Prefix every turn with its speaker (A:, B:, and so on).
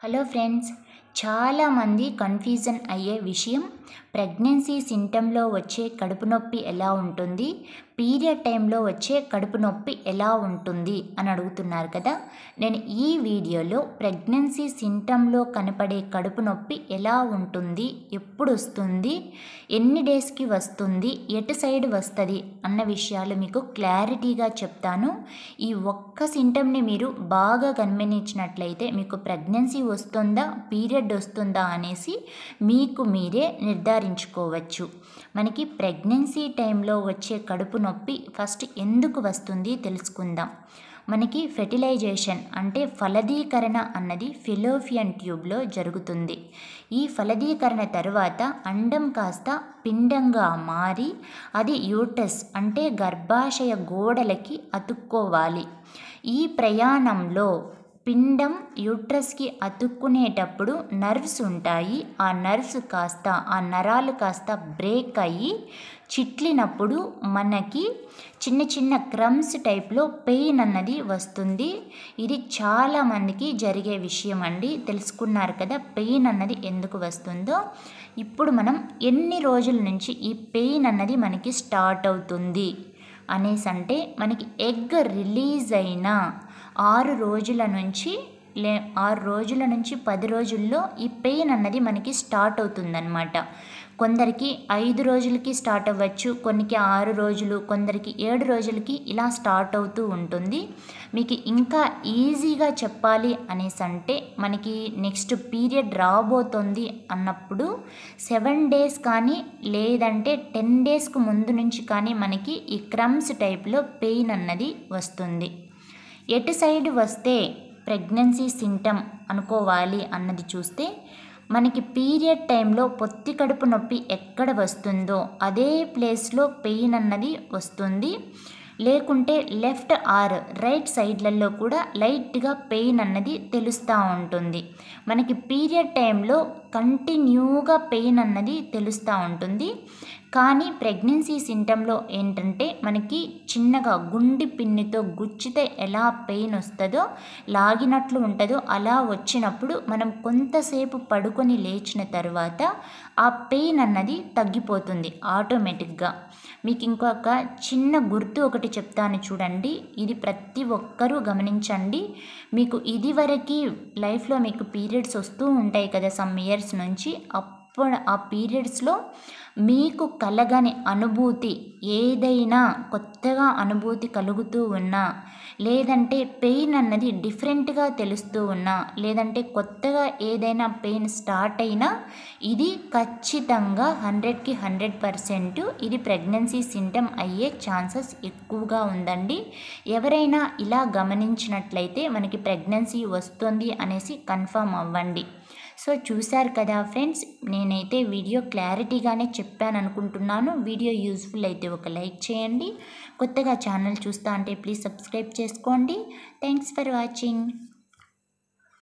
A: hello friends చాలామంది confusion అయ్యే విషయం ప్రెగ్నెన్సీ సింటంలో వచ్చే కడుపు నొప్పి ఎలా ఉంటుంది పీరియడ్ టైంలో వచ్చే కడుపు నొప్పి ఎలా ఉంటుంది అని అడుగుతున్నారు కదా నేను ఈ వీడియోలో ప్రెగ్నెన్సీ సింటంలో కనపడే కడుపు నొప్పి ఎలా ఉంటుంది ఎప్పుడు వస్తుంది ఎన్ని డేస్కి వస్తుంది ఎటు సైడ్ వస్తుంది అన్న విషయాలు మీకు క్లారిటీగా చెప్తాను ఈ ఒక్క సింటమ్ని మీరు బాగా గమనించినట్లయితే మీకు ప్రెగ్నెన్సీ వస్తుందా పీరియడ్ వస్తుందా అనేసి మీకు మీరే నిర్ధారించుకోవచ్చు మనకి ప్రెగ్నెన్సీ టైంలో వచ్చే కడుపు నొప్పి ఫస్ట్ ఎందుకు వస్తుంది తెలుసుకుందాం మనకి ఫెర్టిలైజేషన్ అంటే ఫలదీకరణ అన్నది ఫిలోఫియన్ ట్యూబ్లో జరుగుతుంది ఈ ఫలదీకరణ తర్వాత అండం కాస్త పిండంగా మారి అది యూటస్ అంటే గర్భాశయ గోడలకి అతుక్కోవాలి ఈ ప్రయాణంలో పిండం యూట్రస్కి అతుక్కునేటప్పుడు నర్వ్స్ ఉంటాయి ఆ నర్వ్స్ కాస్త ఆ నరాలు కాస్త బ్రేక్ అయ్యి చిట్లినప్పుడు మనకి చిన్న చిన్న క్రమ్స్ టైప్లో పెయిన్ అన్నది వస్తుంది ఇది చాలామందికి జరిగే విషయం అండి తెలుసుకున్నారు కదా పెయిన్ అన్నది ఎందుకు వస్తుందో ఇప్పుడు మనం ఎన్ని రోజుల నుంచి ఈ పెయిన్ అన్నది మనకి స్టార్ట్ అవుతుంది అనేసి అంటే మనకి ఎగ్ రిలీజ్ అయిన ఆరు రోజుల నుంచి లే ఆరు రోజుల నుంచి పది రోజుల్లో ఈ పెయిన్ అన్నది మనకి స్టార్ట్ అవుతుందన్నమాట కొందరికి ఐదు రోజులకి స్టార్ట్ అవ్వచ్చు కొన్నికి ఆరు రోజులు కొందరికి ఏడు రోజులకి ఇలా స్టార్ట్ అవుతూ ఉంటుంది మీకు ఇంకా ఈజీగా చెప్పాలి అనేసి అంటే మనకి నెక్స్ట్ పీరియడ్ రాబోతుంది అన్నప్పుడు సెవెన్ డేస్ కానీ లేదంటే టెన్ డేస్కు ముందు నుంచి కానీ మనకి ఈ క్రమ్స్ టైప్లో పెయిన్ అన్నది వస్తుంది ఎటు సైడ్ వస్తే ప్రెగ్నెన్సీ సింటమ్ అనుకోవాలి అన్నది చూస్తే మనకి పీరియడ్ టైంలో పొత్తి కడుపు నొప్పి ఎక్కడ వస్తుందో అదే ప్లేస్లో పెయిన్ అన్నది వస్తుంది లేకుంటే లెఫ్ట్ ఆర్ రైట్ సైడ్లలో కూడా లైట్గా పెయిన్ అన్నది తెలుస్తూ ఉంటుంది మనకి పీరియడ్ టైంలో కంటిన్యూగా పెయిన్ అన్నది తెలుస్తూ ఉంటుంది కానీ ప్రెగ్నెన్సీ సింటంలో ఏంటంటే మనకి చిన్నగా గుండి పిన్నితో గుచ్చితే ఎలా పెయిన్ వస్తుందో లాగినట్లు ఉంటుందో అలా వచ్చినప్పుడు మనం కొంతసేపు పడుకొని లేచిన తర్వాత ఆ పెయిన్ అన్నది తగ్గిపోతుంది ఆటోమేటిక్గా మీకు ఇంకొక చిన్న గుర్తు ఒకటి చెప్తాను చూడండి ఇది ప్రతి ఒక్కరూ గమనించండి మీకు ఇదివరకు లైఫ్లో మీకు పీరియడ్స్ వస్తూ ఉంటాయి కదా సమ్ ఇయర్స్ నుంచి అప్పుడు ఆ పీరియడ్స్లో మీకు కలగని అనుభూతి ఏదైనా కొత్తగా అనుభూతి కలుగుతూ ఉన్నా లేదంటే పెయిన్ అన్నది డిఫరెంట్గా తెలుస్తూ ఉన్నా లేదంటే కొత్తగా ఏదైనా పెయిన్ స్టార్ట్ అయినా ఇది ఖచ్చితంగా హండ్రెడ్కి హండ్రెడ్ పర్సెంట్ ఇది ప్రెగ్నెన్సీ సింటమ్ అయ్యే ఛాన్సెస్ ఎక్కువగా ఉందండి ఎవరైనా ఇలా గమనించినట్లయితే మనకి ప్రెగ్నెన్సీ వస్తుంది అనేసి కన్ఫర్మ్ అవ్వండి సో చూశారు కదా ఫ్రెండ్స్ నేనైతే వీడియో క్లారిటీగానే చెప్పాను అనుకుంటున్నాను వీడియో యూస్ఫుల్ అయితే ఒక లైక్ చేయండి కొత్తగా ఛానల్ చూస్తా అంటే ప్లీజ్ సబ్స్క్రైబ్ చేసుకోండి థ్యాంక్స్ ఫర్ వాచింగ్